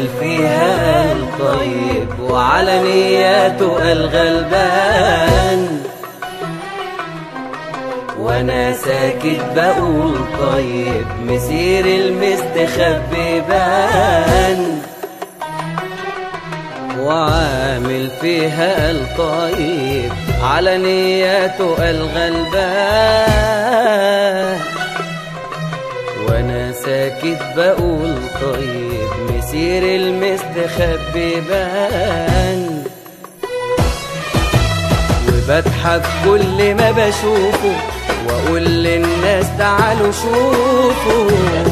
وعامل فيها الطيب وعلى نياته الغلبان وانا ساكت بقول طيب مسير المستخبي بان وعامل فيها الطيب على نياته الغلبان وانا ساكت بقول طيب مسير المستخبي بان وبضحك كل ما بشوفه واقول للناس تعالوا شوفوا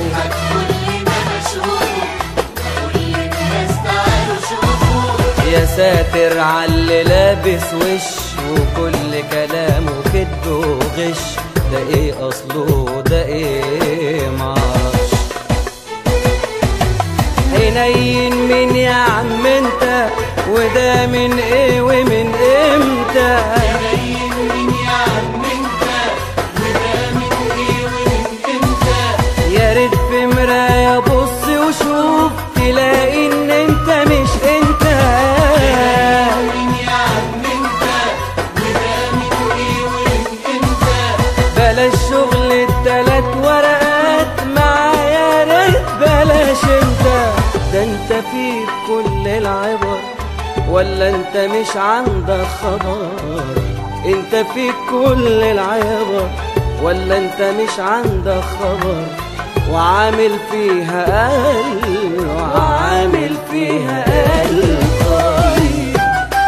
يا ساتر عاللي لابس وش وكل كلامه كدب وغش ده ايه اصله ده ايه معرفش حنين من يا عم انت وده من ايه ومن امتى يا ريت في مراية بص وشوف تلاقي ان انت مش انت بلاش شغل التلات ورقات معايا ريت بلاش انت ده انت فيك كل العبر ولا انت مش عندك خبر انت فيك كل العبر ولا انت مش عندك خبر وعامل فيها قل وعامل فيها قل طيب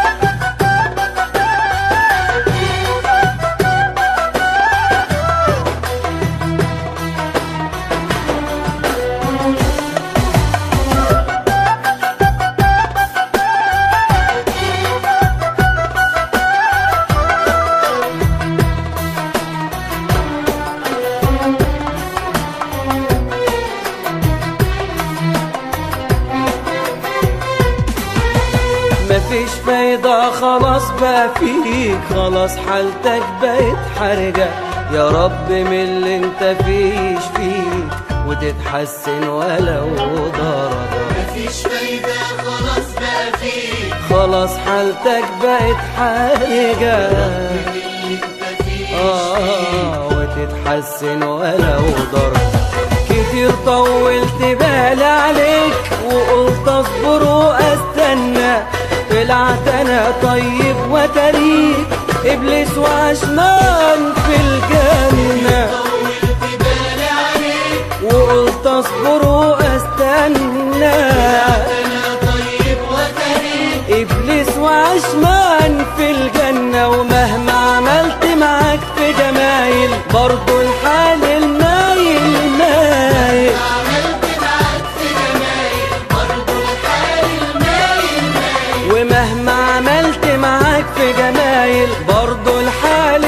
مفيش فايدة خلاص بقى فيك خلاص حالتك بقت حرجة يا رب من اللي انت فيش فيك وتتحسن ولو درجة مفيش فايدة خلاص بقى فيك خلاص حالتك بقت حرجة اللي انت فيه آه وتتحسن ولو درجة كتير طولت بالي عليك وقلت اصبر واستنى طلعت انا طيب وتريك ابليس وعشمان في الجنة طولت بالي عليك وقلت اصبر واستنى انا طيب وكريم ابليس وعشمان في الجنة ومهما عملت معاك في جمايل برضو الحال المايل مايل عملت معاك في جمايل برضه الحال المايل مايل ومهما عملت معاك في جمايل برضو الحال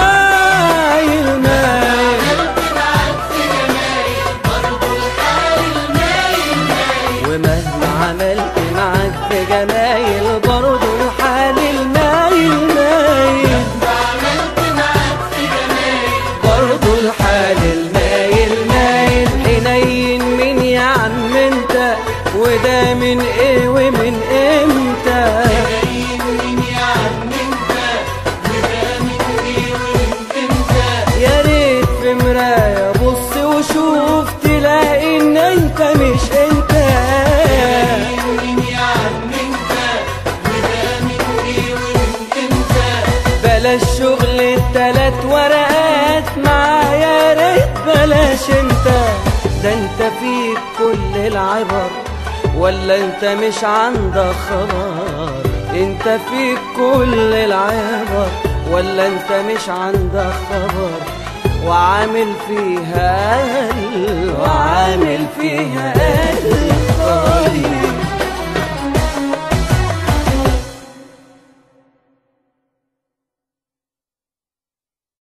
المايل مايل عملت معاك في جمايل برضه الحال المايل مايل ومهما عملت معاك في جمايل برضو الحال المايل مايل عملت معاك في جمايل برضو الحال المايل مايل حنين من يا عم انت وده من ايه ومن امتى جايين من يا عم انت وده من ايه ومن امتى يا ريت في مراية بص وشوف تلاقي ان انت مش انت جايين من يا عم انت وده من ايه ومن امتى بلاش شغل التلات ورقات معايا ريت بلاش انت ده انت فيك كل العبر ولا انت مش عندك خبر انت فيك كل العبر ولا انت مش عندك خبر وعامل فيها